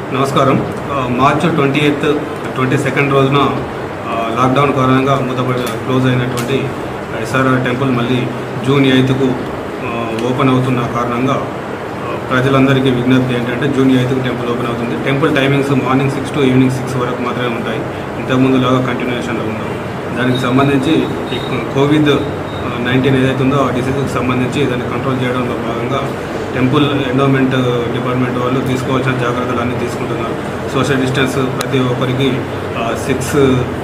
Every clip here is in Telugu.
నమస్కారం ఆ, March twenty eighth twenty second రోజున ఆ, లాక్డౌన్ కారణంగా మూతపడి క్లోజ్ అయినటువంటి ఎస్ఆర్ఆర్ టెంపుల్ మళ్ళీ జూన్ ఎయిత్కు ఓపెన్ అవుతున్న కారణంగా ఆ, ప్రజలందరికీ విజ్ఞప్తి ఏంటంటే జూన్ ఎయిత్కు టెంపుల్ ఓపెన్ అవుతుంది temple timings morning six to evening six వరకు మాత్రమే ఉంటాయి ఇంతకుముందులాగా కంటిన్యూషన్లో ఉండవు దానికి సంబంధించి ఈ కోవిడ్ నైన్టీన్ ఏదైతే ఉందో ఆ డిసీజ్కి సంబంధించి దాన్ని కంట్రోల్ చేయడంలో భాగంగా టెంపుల్ ఎండోమెంట్ డిపార్ట్మెంట్ వాళ్ళు తీసుకోవాల్సిన జాగ్రత్తలు అన్నీ తీసుకుంటున్నారు సోషల్ డిస్టెన్స్ ప్రతి ఒక్కరికి సిక్స్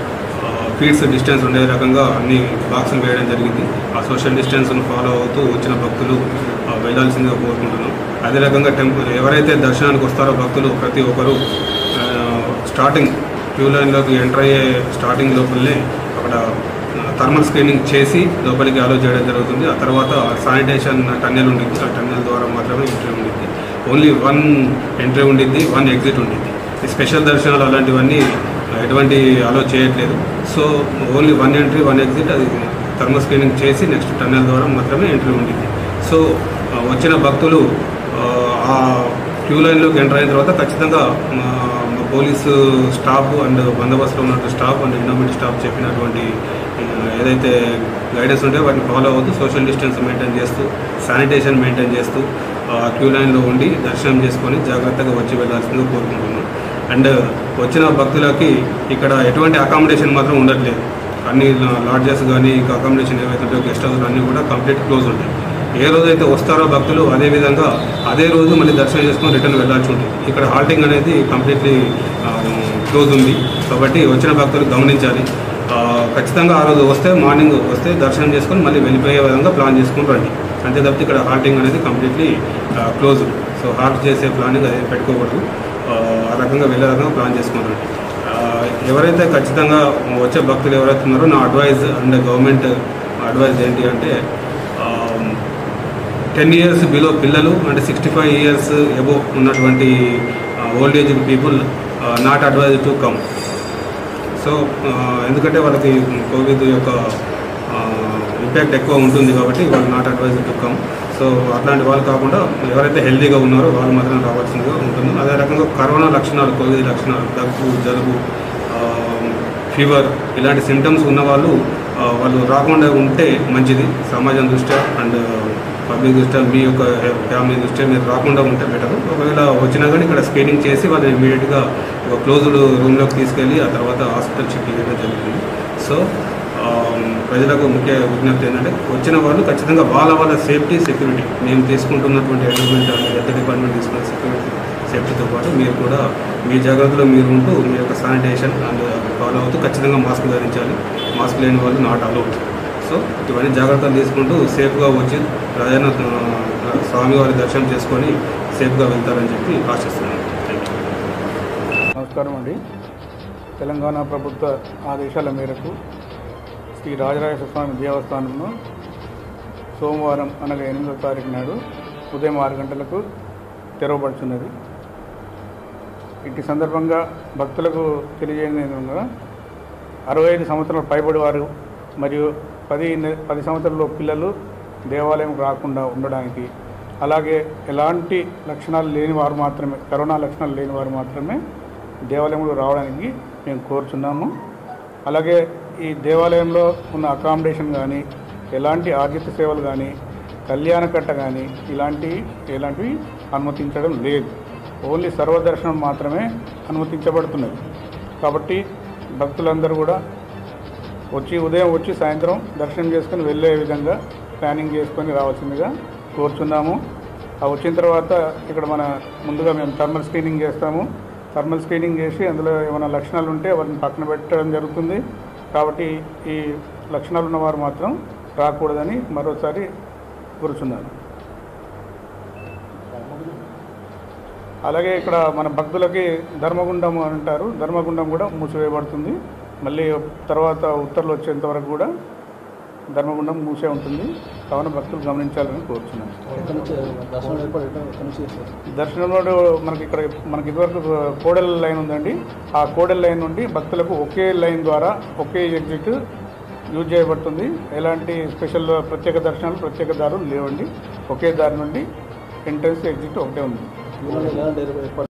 ఫీట్స్ డిస్టెన్స్ ఉండే రకంగా అన్ని బాక్సులు వేయడం జరిగింది ఆ సోషల్ డిస్టెన్స్ను ఫాలో అవుతూ వచ్చిన భక్తులు ఆ, వెళ్ళాల్సిందిగా కోరుకుంటున్నాం అదే రకంగా టెంపుల్ ఎవరైతే దర్శనానికి వస్తారో భక్తులు ప్రతి ఒక్కరు ఆ, స్టార్టింగ్ క్యూ లైన్లోకి ఎంటర్ అయ్యే స్టార్టింగ్ లోపలనే అక్కడ థర్మల్ స్క్రీనింగ్ చేసి లోపలికి అలో చేయడం జరుగుతుంది ఆ తర్వాత శానిటేషన్ టన్నెల్ ఉండింది ఆ టన్నెల్ ద్వారా మాత్రమే ఎంట్రీ ఉండింది ఓన్లీ వన్ ఎంట్రీ ఉండింది వన్ ఎగ్జిట్ ఉండింది ఈ స్పెషల్ దర్శనాలు అలాంటివన్నీ ఎటువంటి అలో చేయట్లేదు so only one entry one exit అది థర్మల్ స్క్రీనింగ్ చేసి నెక్స్ట్ టన్నెల్ ద్వారా మాత్రమే ఎంట్రీ ఉండింది సో ఆ, వచ్చిన భక్తులు ఆ, ఆ క్యూ లైన్లోకి ఎంటర్ అయిన తర్వాత ఖచ్చితంగా మా మా పోలీసు స్టాఫ్ అండ్ బందోబస్తులో ఉన్నటువంటి స్టాఫ్ అండ్ ఇండోమెంట్ స్టాఫ్ చెప్పినటువంటి ఆ, ఏదైతే గైడెన్స్ ఉంటే వాటిని ఫాలో అవుతూ సోషల్ డిస్టెన్స్ మెయింటైన్ చేస్తూ శానిటేషన్ మెయింటైన్ చేస్తూ ఆ క్యూ లైన్లో ఉండి దర్శనం చేసుకొని జాగ్రత్తగా వచ్చి వెళ్ళాల్సిందిగా కోరుకుంటున్నాం అండ్ వచ్చిన భక్తులకి ఇక్కడ ఎటువంటి అకామిడేషన్ మాత్రం ఉండట్లేదు అన్ని లాడ్జెస్ కానీ ఇంకా అకామిడేషన్ ఏవైతే ఉంటాయో గెస్ట్ హౌస్ అన్నీ కూడా కంప్లీట్ క్లోజ్ ఉంటాయి ఏ రోజైతే వస్తారో భక్తులు అదే విధంగా అదే రోజు మళ్ళీ దర్శనం చేసుకొని రిటర్న్ వెళ్ళాల్సి ఉంటుంది ఇక్కడ హాల్టింగ్ అనేది కంప్లీట్లీ క్లోజ్ ఉంది కాబట్టి వచ్చిన భక్తులు గమనించాలి ఆ, ఖచ్చితంగా ఆ రోజు వస్తే మార్నింగ్ వస్తే దర్శనం చేసుకొని మళ్ళీ వెళ్ళిపోయే విధంగా ప్లాన్ చేసుకుని రండి అంతే తప్పితే ఇక్కడ హాల్టింగ్ అనేది కంప్లీట్లీ క్లోజ్ సో హాల్ట్ చేసే ప్లానింగ్ అది పెట్టుకోకూడదు ఆ, ఆ రకంగా వెళ్ళే రకంగా ప్లాన్ చేసుకుని రండి ఆ, ఎవరైతే ఖచ్చితంగా వచ్చే భక్తులు ఎవరైతే ఉన్నారో నా అడ్వైజ్ అండ్ గవర్నమెంట్ అడ్వైజ్ ఏంటి అంటే టెన్ ఇయర్స్ బిలో పిల్లలు అంటే సిక్స్టీ ఫైవ్ ఇయర్స్ ఎబో ఉన్నటువంటి old age people not advise to come so ఆ, ఎందుకంటే వాళ్ళకి కోవిడ్ యొక్క ఇంపాక్ట్ ఎక్కువ ఉంటుంది కాబట్టి వాళ్ళు not advise to come so అట్లాంటి వాళ్ళు కాకుండా ఎవరైతే హెల్తీగా ఉన్నారో వాళ్ళు మాత్రం రావాల్సిందిగా ఉంటుంది అదే రకంగా కరోనా లక్షణాలు కోవిడ్ లక్షణాలు దగ్గు జలుబు ఫీవర్ ఇలాంటి సిమ్టమ్స్ ఉన్న వాళ్ళు ఆ, వాళ్ళు రాకుండా ఉంటే మంచిది సమాజం దృష్ట్యా అండ్ పబ్లిక్ దృష్ట్యా మీ యొక్క ఫ్యామిలీ దృష్ట్యా మీరు రాకుండా ఉంటే బెటర్ ఒకవేళ వచ్చినా కానీ ఇక్కడ స్క్రీనింగ్ చేసి వాళ్ళని ఇమీడియట్గా ఒక క్లోజ్డ్ రూమ్లోకి తీసుకెళ్ళి ఆ తర్వాత హాస్పిటల్ షిఫ్ట్ చేయడం జరుగుతుంది సో ఆ, ప్రజలకు ముఖ్య విజ్ఞప్తి ఏంటంటే వచ్చిన వాళ్ళు ఖచ్చితంగా వాళ్ళ వాళ్ళ సేఫ్టీ సెక్యూరిటీ మేము తీసుకుంటున్నటువంటి ఎన్విరాన్మెంట్ హెల్త్ డిపార్ట్మెంట్ తీసుకున్న సెక్యూరిటీ సేఫ్టీతో పాటు మీరు కూడా మీ జాగ్రత్తలో మీరు ఉంటూ మీ యొక్క శానిటేషన్ అండ్ ఫాలో అవుతూ ఖచ్చితంగా మాస్క్ ధరించాలి మాస్క్ లేని వాళ్ళు నాట్ అలౌడ్ సో ఇవన్నీ జాగ్రత్తలు తీసుకుంటూ సేఫ్గా వచ్చి రాజన్న ఆ, స్వామివారి దర్శనం చేసుకొని సేఫ్గా వెళ్తారని చెప్పి ఆశిస్తున్నాను థ్యాంక్ యూ నమస్కారం అండి తెలంగాణ ప్రభుత్వ ఆదేశాల మేరకు శ్రీ రాజరాజేశ్వర స్వామి దేవస్థానంలో సోమవారం అనగా ఎనిమిదో తారీఖు నాడు ఉదయం ఆరు గంటలకు తెరవబడుతున్నది ఇట్టి సందర్భంగా భక్తులకు తెలియజేయడం ఏమనగా అరవై ఐదు సంవత్సరాల పైబడి వారు మరియు పది నె- పది సంవత్సరాల పిల్లలు దేవాలయం రాకుండా ఉండడానికి అలాగే ఎలాంటి లక్షణాలు లేని వారు మాత్రమే కరోనా లక్షణాలు లేని వారు మాత్రమే దేవాలయంలో రావడానికి మేము కోరుచున్నాము అలాగే ఈ దేవాలయంలో ఉన్న అకామిడేషన్ కానీ ఎలాంటి ఆర్జిత సేవలు కానీ కళ్యాణకట్ట కానీ ఇలాంటివి ఎలాంటివి అనుమతించడం లేదు ఓన్లీ సర్వదర్శనం మాత్రమే అనుమతించబడుతున్నది కాబట్టి భక్తులందరూ కూడా వచ్చి ఉదయం వచ్చి సాయంత్రం దర్శనం చేసుకొని వెళ్ళే విధంగా ప్లానింగ్ చేసుకొని రావాల్సిందిగా కోరుచున్నాము ఆ వచ్చిన తర్వాత ఇక్కడ మన ముందుగా మేము థర్మల్ స్క్రీనింగ్ చేస్తాము థర్మల్ స్క్రీనింగ్ చేసి అందులో ఏమైనా లక్షణాలు ఉంటే వాటిని పక్కన పెట్టడం జరుగుతుంది కాబట్టి ఈ లక్షణాలు ఉన్నవారు మాత్రం రాకూడదని మరోసారి కోరుచున్నాను అలాగే ఇక్కడ మన భక్తులకి ధర్మగుండం అని అంటారు ధర్మగుండం కూడా మూసివేయబడుతుంది మళ్ళీ తర్వాత ఉత్తర్వులు వచ్చేంత వరకు కూడా ధర్మగుండం మూసే ఉంటుంది కావున భక్తులు గమనించాలని కోరుచున్నాను ఎక్కడి నుంచి దర్శనం ఏర్పాటు ఎక్కడ- ఎక్కడి నుంచి చేస్తారు దర్శనంలో మనకి ఇక్కడ మనకి ఇదివరకు కోడెల లైన్ ఉందండి ఆ కోడెల లైన్ నుండి భక్తులకు ఒకే లైన్ ద్వారా ఒకే ఎగ్జిట్ యూజ్ చేయబడుతుంది ఎలాంటి స్పెషల్ ప్రత్యేక దర్శనాలు ప్రత్యేక దారులు లేవండి ఒకే దారి నుండి ఎంట్రన్స్ ఎగ్జిట్ ఒకటే ఉంది ఎలాంటి ఏర్పాటు